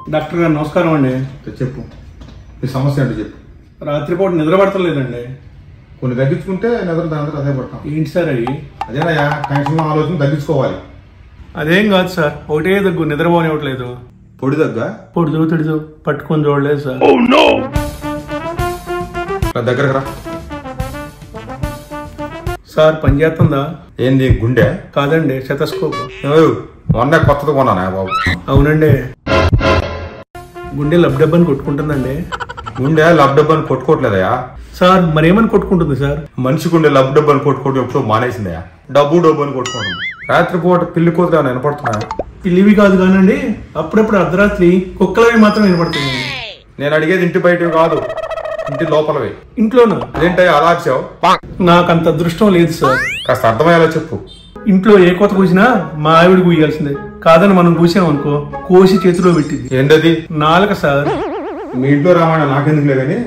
Doctor గారు నమస్కారం అండి చెప్పు నీ సమస్య ఏంటో చెప్పు రాత్రిపూట నిద్ర పడతలేదండి కొన్ని తగ్గించుకుంటే నిద్ర దాని అదే పడతాం ఏంటి సార్ అవి అదేనయ్యా టెన్షన్ ఆలోచన తగ్గించుకోవాలి అదేం కాదు సార్ ఒకటే దగ్గు నిద్రపోనివ్వట్లేదు పొడి దగ్గ పొడుదు తిడుదు పట్టుకొని చూడలేదు సార్ నా దగ్గరకు రా సార్ పని చేస్తుందా ఏంది గుండె కాదండి శతస్కోప్ ఏమయ్యో, మొన్నే కొత్తది కొన్నానా బాబు అవునండి గుండె లబ్డబ్బని కొట్టుకుంటుందండి గుండె లబ్ డబ్బు అని కొట్టుకోవట్లేదయా సార్ మరేమని కొట్టుకుంటుంది సార్ మనిషి గుండె లబ్ డబ్బు అని కొట్టుకోవడం ఎప్పుడో మానేసిందయా డబ్బు డబ్బు అని కొట్టుకోవడం రాత్రిపూట పిల్లి కూతురు ఏమైనా వినపడుతున్నా పిల్లివి కాదు కానండి అప్పుడప్పుడు అర్ధరాత్రి కుక్కలవి మాత్రం వినపడుతుంది నేను అడిగేది ఇంటి బయటవి కాదు ఇంటి లోపలవి ఇంట్లోనా అదేంటయ్యా అలా వచ్చావు నాకు అంత అదృష్టం లేదు సార్ కాస్త అర్థమయ్యేలా చెప్పు ఇంట్లో ఏ కొత్త కూసినా మా ఆవిడ కూయాల్సిందే కాదని మనం కూసామనుకో కోసి చేతిలో పెట్టింది ఏంటది నాలుక సార్ మీ ఇంట్లో రామాయణ నాకెందుకులే కానీ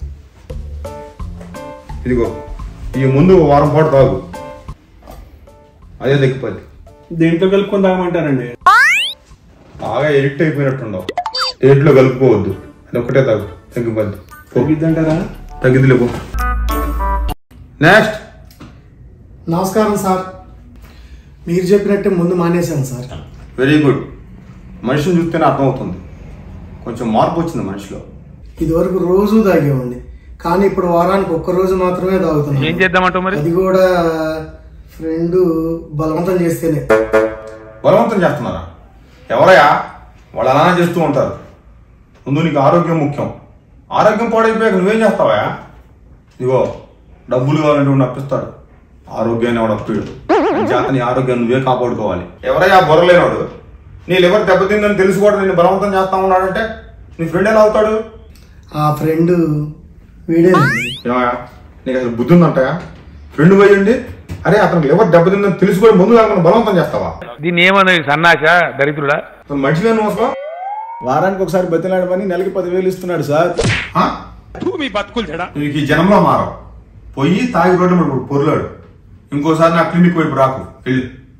ఇదిగో ఈ ముందు ఓ వారం పాటు తాగు అదే తగ్గిపోద్ది దేంట్లో కలుపుకొని తాగమంటారండి బాగా ఎడిక్ట్ అయిపోయినట్టుండవు దేంట్లో కలుపుకోవద్దు అది ఒకటే తాగు తగ్గిపోద్ది పో. తగ్గిద్దంటారా తగ్గింది లేవు నెక్స్ట్ నమస్కారం సార్ మీరు చెప్పినట్టే ముందు మానేశాను సార్ వెరీ గుడ్ మనిషిని చూస్తేనే అర్థమవుతుంది కొంచెం మార్పు వచ్చింది మనిషిలో ఇదివరకు రోజు తాగేవాడిని కానీ ఇప్పుడు వారానికి ఒక్క రోజు మాత్రమే తాగుతున్నాను ఏం చేద్దామంటావు మరి అది కూడా ఫ్రెండ్ బలవంతం చేస్తేనే బలవంతం చేస్తున్నారా ఎవరయ్యా వాళ్ళు అలానే చేస్తూ ఉంటారు ముందు నీకు ఆరోగ్యం ముఖ్యం ఆరోగ్యం పాడైపోయాక నువ్వేం చేస్తావా ఇగో డబ్బులు కావాలంటే వాడు అప్పిస్తాడు ఆరోగ్యాన్ని వాడు అప్పిడు చేత నీ ఆరోగ్యాన్ని నువ్వే కాపాడుకోవాలి ఎవరయ్యా బొరలేనాడు నీ లివర్ దెబ్బతిందని తెలిసి కూడా నేను బలవంతం చేస్తా ఉన్నాడంటే నీ ఫ్రెండ్ ఎలా అవుతాడు ఆ ఫ్రెండ్ వీడేనండి ఏమయ్యా నీకు అసలు బుద్ధి ఉందంటాయా ఫ్రెండ్ పోయండి అరే అతనికి లివర్ దెబ్బతిందని తెలిసి కూడా ముందు లేకుండా బలవంతం చేస్తావా దీన్ని ఏమన్నది సన్నాస దరిద్రుడా అసలు మనిషి లేని అసలు వారానికి ఒకసారి బతిలాడమని నెలకి పదివేలు ఇస్తున్నాడు సార్ ఆ? మీ బతుకులు చెడా నీకు ఈ జనంలో మారవు పోయి తాగి రోడ్డు మీద పొరులాడు ఇంకోసారి నా క్లినిక్ వైపు రాకు వెళ్ళి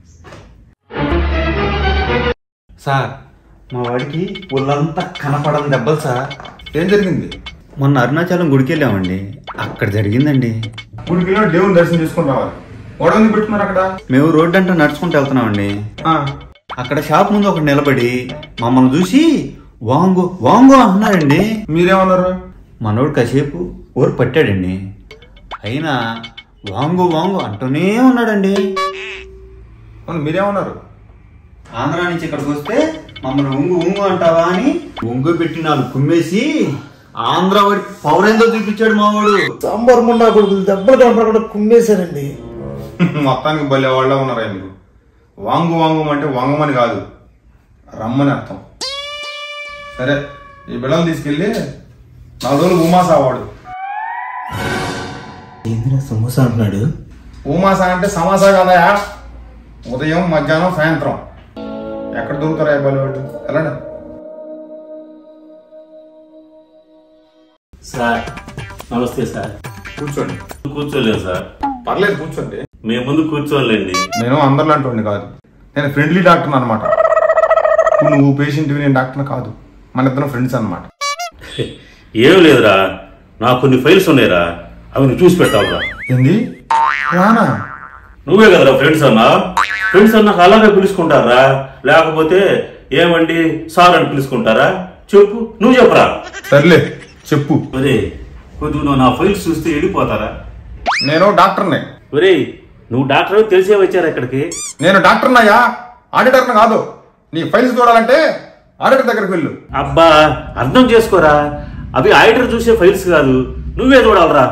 సార్ మా వాడికి ఒళ్ళంతా కనపడని దెబ్బలు సార్ ఏం జరిగింది మొన్న అరుణాచలం గుడికి వెళ్ళామండి అక్కడ జరిగిందండి మూడు కిలో దేవుని దర్శనం చేసుకొని రావాలి గొడవని పెట్టుకున్నారు అక్కడ మేము రోడ్డు అంతా నడుచుకుంటూ వెళ్తున్నామండి ఆ, అక్కడ షాప్ ముందు ఒకటి నిలబడి మమ్మల్ని చూసి వాంగు వాంగు అంటున్నాడండి మీరేమన్నారు మనోడు కాసేపు ఊరు పట్టాడండి అయినా వాంగు వాంగు అంటూనే ఉన్నాడండి అవును మీరేమన్నారు ఆంధ్రా నుంచి ఇక్కడికి వస్తే మమ్మల్ని ఉంగు ఉంగు అంటావా అని ఉంగు పెట్టి నాలుగు కుమ్మేసి ఆంధ్ర వాడి పవర్ ఏందో చూపించాడు మావాడు సాంబార్ ముండా కొడుకులు దెబ్బలు కనపడకుండా కుమ్మేశారండి మొత్తానికి భలే వాళ్ళ ఉన్నారా మీరు వాంగు వాంగు అంటే వాంగమని కాదు రమ్మని అర్థం సరే ఈ బిళ్ళలు తీసుకెళ్ళి నాలుగు రోజులు ఉమాసా వాడు ఏందిరా సమోసా అంటున్నాడు ఉమాసా అంటే సమాసా కదయా ఉదయం మధ్యాహ్నం సాయంత్రం ఎక్కడ దొరుకుతారా ఈ బలి వాళ్ళు వెళ్ళండి సార్ నమస్తే సార్ కూర్చోండి కూర్చోలేము సార్ పర్లేదు కూర్చోండి మేము ముందు కూర్చోలేండి నేను అందరిలో అంటుండే కాదు నేను ఫ్రెండ్లీ డాక్టర్ అనమాట నువ్వు పేషెంట్ నేను డాక్టర్ కాదు మన ఇద్దరం ఫ్రెండ్స్ అనమాట ఏం లేదురా నాకు కొన్ని ఫైల్స్ ఉన్నాయిరా అవి నువ్వు చూసి పెట్టావురా ఏంది రానా నువ్వే కదరా ఫ్రెండ్స్ అన్నా ఫ్రెండ్స్ అన్నాక అలాగే పిలుచుకుంటారా లేకపోతే ఏమండి సార్ అని పిలుచుకుంటారా చెప్పు నువ్వు చెప్పరా సర్లే చెప్పు ఒరే కొద్దిగా నువ్వు నా ఫైల్స్ చూస్తే వెళ్ళిపోతారా నేను డాక్టర్ని ఒరే నువ్వు డాక్టర్ తెలిసే వచ్చారా ఇక్కడికి నేను డాక్టర్నయ్యా ఆడిటర్ని కాదు నీ ఫైల్స్ చూడాలంటే ఆడిటర్ దగ్గరికి వెళ్ళు అబ్బా అర్థం చేసుకోరా అవి ఆడిటర్ చూసే ఫైల్స్ కాదు నువ్వే చూడాలరా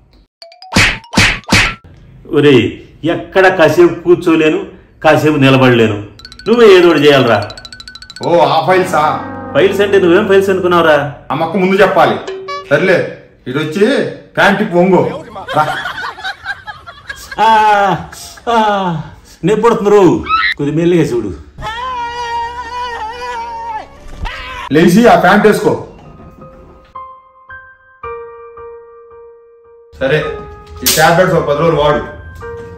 ఒరే ఎక్కడ కాసేపు కూర్చోలేను కాసేపు నిలబడలేను నువ్వే ఏదో ఒకటి చేయాలరా ఓ ఆ ఫైల్సా ఫైల్స్ అంటే నువ్వేం ఫైల్స్ అనుకున్నావురా ఆ మొక్క ముందు చెప్పాలి సర్లే ఇది వచ్చి ప్యాంట్ వంగు రా. నెప్పుడుతున్నారు కొద్ది మెల్లిగా చూడు లేచి ఆ ప్యాంట్ వేసుకో సరే ఈ టాబ్లెట్స్ ఒక పది రోజులు వాడు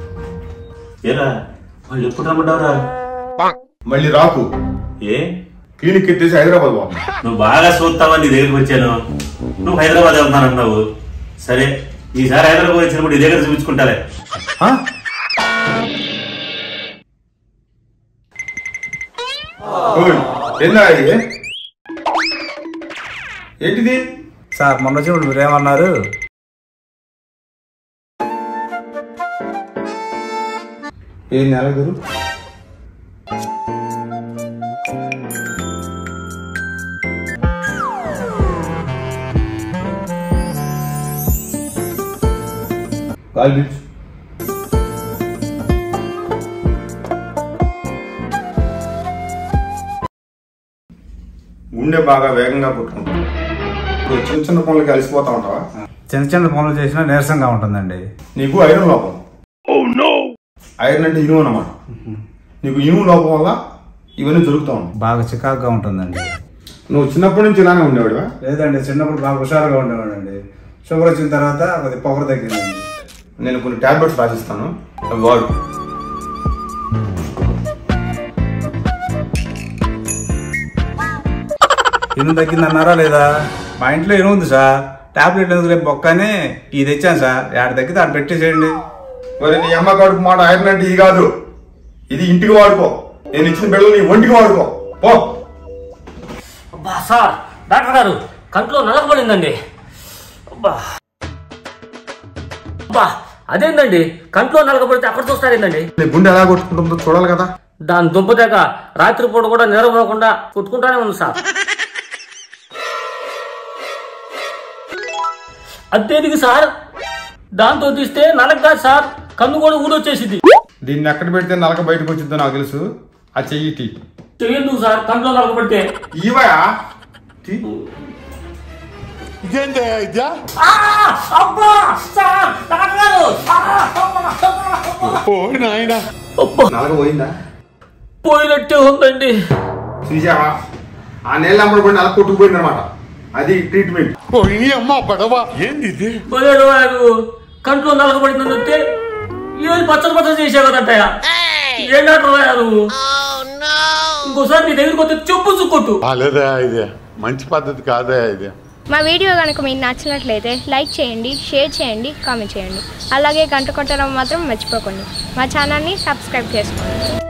ఏరా వాళ్ళు ఎప్పుడు రమ్మంటావురా మళ్ళీ రాకు ఏ క్లినిక్ ఎత్తేసి హైదరాబాద్ పోతున్నా నువ్వు బాగా చూస్తావని నీ దగ్గరికి వచ్చాను నువ్వు హైదరాబాద్ వెళ్తానంటున్నావు సరే ఈసారి హైదరాబాద్ వచ్చినప్పుడు నీ దగ్గర చూపించుకుంటాలే ఆ? ఓయ్, ఏందా ఇది ఏంటిది సార్ మొన్న వచ్చినప్పుడు మీరేమన్నారు ఏం నెల గురు గాలి పీల్చు. గుండె బాగా వేగంగా కొట్టుకుంటుంది ఇప్పుడు చిన్న చిన్న పనులకి అలసిపోతా ఉంటావా చిన్న చిన్న పనులు చేసినా నీరసంగా ఉంటుందండి నీకు ఐరన్ లోపం ఐరన్ అంటే ఇనుము అన్నమాట నీకు ఇనుము లోపం వల్ల ఇవన్నీ దొరుకుతా ఉన్నాయి బాగా చికాకుగా ఉంటుందండి నువ్వు చిన్నప్పటి నుంచి ఇలానే ఉండేవాడివా లేదండి చిన్నప్పుడు బాగా హుషారుగా ఉండేవాడండి షుగర్ వచ్చిన తర్వాత కొద్ది పొగరు తగ్గిందండి నేను కొన్ని టాబ్లెట్స్ రాసిస్తాను అవి వాడు ఇనుము తగ్గిందన్నారా లేదా మా ఇంట్లో ఇనుము ఉంది సార్ టాబ్లెట్ ఎందుకు రేపు బొక్కనే ఇది తెచ్చాను సార్ ఆడ తగ్గితే ఆడ పెట్టేసేయండి మరి నీ అమ్మ కడుపు మాట ఐరన్ అంటే ఇది కాదు ఇది ఇంటికి వాడుకో నేను ఇచ్చిన బిడ్డలు నీ ఒంటికి వాడుకో పో అబ్బా సార్ డాక్టర్ గారు కంట్లో నలగబడిందండి అబ్బా అబ్బా అదేందండి కంట్లో నలగబడితే అక్కడ చూస్తారేందండి నీ గుండె ఎలా కొట్టుకుంటుందో చూడాలి కదా దాని దుబ్బదాక రాత్రిపూట కూడా నిద్రపోకుండా కొట్టుకుంటానే ఉంది సార్ అదేంటిది సార్ దాంతో తీస్తే నలక కాదు సార్ కన్ను కూడా ఊడొచ్చేసింది దీన్ని ఎక్కడ పెడితే నలక బయటకు వచ్చిందో నాకు తెలుసు ఆ చెయ్యి టీ చెయ్యఎందుకు సార్ కంట్లో నలగబడితే ఇవయా టీ ఆ! అబ్బా! సార్! డాక్టర్ గారు! ఆ! అబ్బా! అబ్బా! నలక పోయిందా పోయినట్టే ఉందండి చూసావా ఆ నెల అమ్మడు పడి నలక కొట్టుకుపోయింది అనమాట అది ట్రీట్మెంట్ పోయాడు వాడు కంట్లో నలగబడిందని వస్తే ఏది పచ్చడి పచ్చడి చేసావు కదంటయ్య ఏం డాక్టర్ వాడు ఇంకోసారి నీ దగ్గరికి వస్తే చెప్పు చుక్కొట్టు బాలేదా ఇది మంచి పద్ధతి కాదా ఇది మా వీడియో కనుక మీకు నచ్చినట్లయితే లైక్ చేయండి షేర్ చేయండి కామెంట్ చేయండి అలాగే గంట కొట్టడం మాత్రం మర్చిపోకండి మా ఛానల్ని సబ్స్క్రైబ్ చేసుకోండి